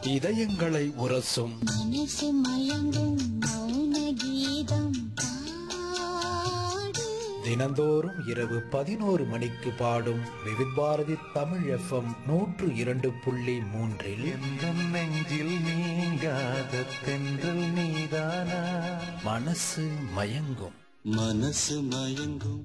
இதயங்களை உரசும் மனசு மயங்கும் மௌன கீதம் பாடு தினந்தோறும் இரவு பதினோரு மணிக்கு பாடும் விவித் பாரதி தமிழ் எஃப்எம் நூற்று இரண்டு புள்ளி மூன்றில் எந்தம் நெஞ்சில் நீங்காத தென்றல் நீதானா மனசு மயங்கும் மனசு மயங்கும்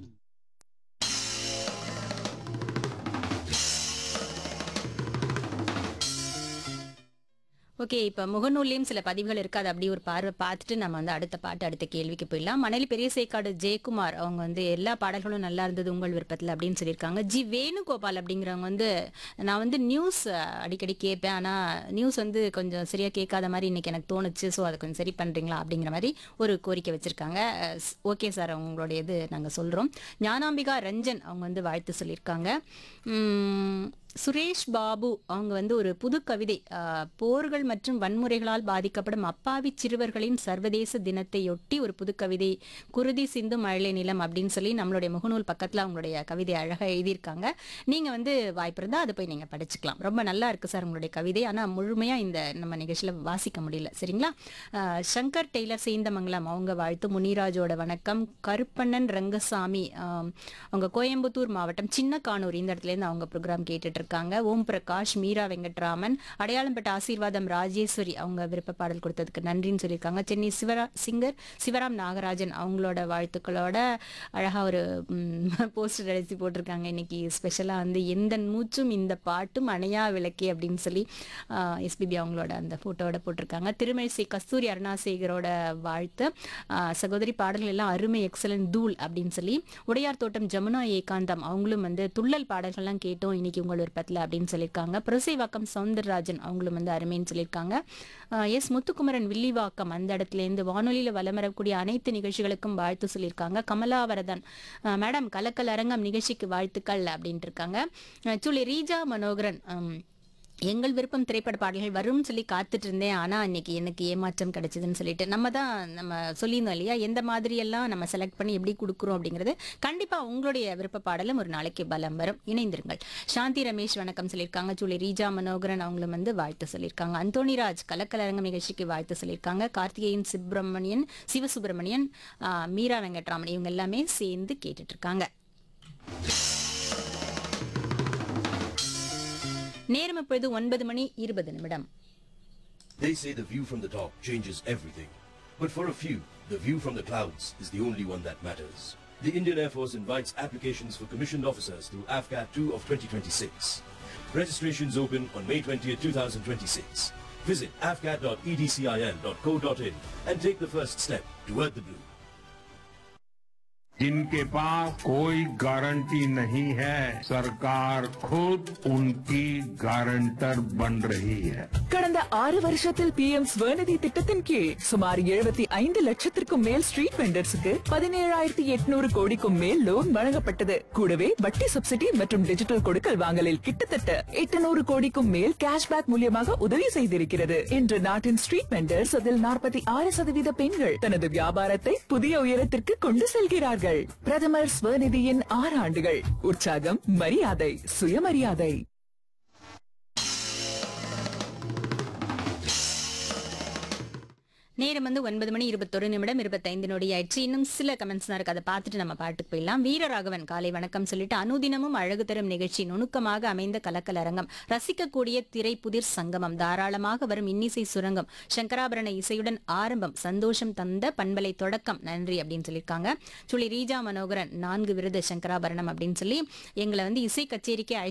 ஓகே இப்போ முகநூல்லையும் சில பதிவுகள் இருக்கு அது அப்படி ஒரு பார்வை பார்த்துட்டு நம்ம வந்து அடுத்த பாட்டு அடுத்த கேள்விக்கு போயிடலாம் மணலி பெரிய சேக்காடு ஜெயக்குமார் அவங்க வந்து எல்லா பாடல்களும் நல்லா இருந்தது உங்கள் விருப்பத்தில் அப்படின்னு சொல்லியிருக்காங்க ஜி வேணுகோபால் அப்படிங்கிறவங்க வந்து நான் வந்து நியூஸ் அடிக்கடி கேட்பேன் ஆனால் நியூஸ் வந்து கொஞ்சம் சரியாக கேட்காத மாதிரி இன்னைக்கு எனக்கு தோணுச்சு ஸோ அதை கொஞ்சம் சரி பண்ணுறீங்களா அப்படிங்கிற மாதிரி ஒரு கோரிக்கை வச்சுருக்காங்க ஓகே சார் அவங்களுடைய இது நாங்கள் சொல்கிறோம் ஞானாம்பிகா ரஞ்சன் அவங்க வந்து வாழ்த்து சொல்லியிருக்காங்க உம், சுரேஷ் பாபு அவங்க வந்து ஒரு புது கவிதை ஆஹ், போர்கள் மற்றும் வன்முறைகளால் பாதிக்கப்படும் அப்பாவி சிறுவர்களின் சர்வதேச தினத்தையொட்டி ஒரு புது கவிதை குருதி சிந்து மழலை நிலம் அப்படின்னு சொல்லி நம்மளுடைய முகநூல் பக்கத்தில் அவங்களுடைய கவிதை அழகாக எழுதியிருக்காங்க நீங்கள் வந்து வாய்ப்பு இருந்தால் அதை போய் நீங்கள் படிச்சுக்கலாம் ரொம்ப நல்லா இருக்கு சார் உங்களுடைய கவிதை ஆனால் முழுமையாக இந்த நம்ம நிகழ்ச்சியில் வாசிக்க முடியல சரிங்களா ஆஹ், சங்கர் டெய்லர் சேந்தமங்கலம் அவங்க வாழ்த்து முனிராஜோட வணக்கம் கருப்பண்ணன் ரங்கசாமி ஆம், அவங்க கோயம்புத்தூர் மாவட்டம் சின்ன கானூர் இந்த இடத்துல இருந்து அவங்க ப்ரோக்ராம் கேட்டுட்டு இருக்காங்க ஓம் பிரகாஷ் மீரா வெங்கட்ராமன் அடையாளம்பட்ட ஆசீர்வாதம் ராஜேஸ்வரி அவங்க விருப்ப பாடல் கொடுத்ததுக்கு நன்றின்னு சொல்லியிருக்காங்க சென்னை சிவரா சிங்கர் சிவராம் நாகராஜன் அவங்களோட வாழ்த்துக்களோட அழகா ஒரு போஸ்டர் அடிச்சு போட்டிருக்காங்க இன்னைக்கு ஸ்பெஷலா வந்து எந்த மூச்சும் இந்த பாட்டும் அணையா விளக்கே அப்படின்னு சொல்லி எஸ்பிபி அவங்களோட அந்த போட்டோட போட்டிருக்காங்க திருமழிசை கஸ்தூரி அருணாசேகரோட வாழ்த்து ஆஹ் சகோதரி பாடல்கள் எல்லாம் அருமை எக்ஸலன்ட் தூள் அப்படின்னு சொல்லி உடையார் தோட்டம் ஜமுனா ஏகாந்தம் அவங்களும் வந்து துள்ளல் பாடல்கள்லாம் கேட்டோம் இன்னைக்கு உங்கள் விருப்பத்தில் அப்படின்னு சொல்லியிருக்காங்க புரசைவாக்கம் சவுந்தரராஜன் அவங்களும் வந்து அருமைன்னு சொல்லியிருக்காங்க ஆஹ் எஸ் முத்துக்குமரன் வில்லிவாக்கம் அந்த இடத்துல இருந்து வானொலியில் வலம் வரக்கூடிய அனைத்து நிகழ்ச்சிகளுக்கும் வாழ்த்து சொல்லியிருக்காங்க கமலாவரதன் ஆஹ் மேடம் கலக்கல் அரங்கம் நிகழ்ச்சிக்கு வாழ்த்துக்கள் அப்படின்ட்டு இருக்காங்க ஆஹ் சொல்லி ரீஜா மனோகரன் ஆம், எங்கள் விருப்பம் திரைப்பட பாடல்கள் வரும்னு சொல்லி காத்துட்டு இருந்தேன் ஆனா இன்னைக்கு எனக்கு ஏமாற்றம் கிடைச்சதுன்னு சொல்லிட்டு நம்ம தான் நம்ம சொல்லியிருந்தோம் இல்லையா எந்த மாதிரி எல்லாம் நம்ம செலக்ட் பண்ணி எப்படி கொடுக்குறோம் அப்படிங்கிறது கண்டிப்பா உங்களுடைய விருப்ப பாடலும் ஒரு நாளைக்கு பலம் வரும் இணைந்திருங்கள் சாந்தி ரமேஷ் வணக்கம் சொல்லியிருக்காங்க சூழி ரீஜா மனோகரன் அவங்களும் வந்து வாழ்த்து சொல்லியிருக்காங்க அந்தோணிராஜ் கலக்கலரங்கம் நிகழ்ச்சிக்கு வாழ்த்து சொல்லியிருக்காங்க கார்த்திகேயன் சுப்பிரமணியன் சிவசுப்பிரமணியன் ஆஹ், மீரா வெங்கட்ராமன் இவங்க எல்லாமே சேர்ந்து கேட்டுட்டு இருக்காங்க நேரம் இப்பொழுது ஒன்பது மணி இருபது நிமிடம் They say the view from the top changes everything. But for a few, the view from the clouds is the only one that matters. The Indian Air Force invites applications for commissioned officers through AFCAT 2 of 2026. Registrations open on May 20th, 2026. Visit afcat.edcil.co.in and take the first step toward the blue. जिनके पास कोई guarantee नहीं है सरकार खुद उनकी guarantor बन रही है கடந்த ஆறு வருஷத்தில் பி எம் ஸ்வநிதி திட்டத்தின் கீழ் சுமார் எழுபத்தி ஐந்து லட்சத்திற்கும் மேல் ஸ்ட்ரீட் வெண்டர்ஸுக்கு பதினேழாயிரத்தி எட்நூறு கோடிக்கும் மேல் லோன் வழங்கப்பட்டது கூடவே வட்டி சப்சிடி மற்றும் டிஜிட்டல் கொடுக்கல் வாங்கலில் கிட்டத்தட்ட எட்டுநூறு கோடிக்கும் மேல் கேஷ்பேக் மூலியமாக உதவி செய்திருக்கிறது இன்று நாட்டின் ஸ்ட்ரீட் வெண்டர்ஸ் அதில் நாற்பத்தி ஆறு சதவீத பெண்கள் தனது வியாபாரத்தை புதிய உயரத்திற்கு கொண்டு செல்கிறார்கள் பிரதமர் ஸ்வநிதியின் ஆறு ஆண்டுகள் உற்சாகம் மரியாதை சுயமரியாதை நேரம் வந்து ஒன்பது மணி இருபத்தொரு நிமிடம் இருபத்தைந்து நொடி ஆயிடுச்சு இன்னும் சில கமெண்ட்ஸ் தான் இருக்கு அதை பார்த்துட்டு நம்ம பாட்டுக்கு போயிடலாம் வீரராகவன் காலை வணக்கம் சொல்லிட்டு அனுதினமும் அழகு தரும் நிகழ்ச்சி நுணுக்கமாக அமைந்த கலக்கல் அரங்கம் ரசிக்கக்கூடிய திரை புதிர் சங்கமம் தாராளமாக வரும் இன்னிசை சுரங்கம் சங்கராபரண இசையுடன் ஆரம்பம் சந்தோஷம் தந்த பண்பலை தொடக்கம் நன்றி அப்படின்னு சொல்லியிருக்காங்க சொல்லி ரீஜா மனோகரன் நான்கு விருது சங்கராபரணம் அப்படின்னு சொல்லி எங்களை வந்து இசை கச்சேரிக்கு அழைத்து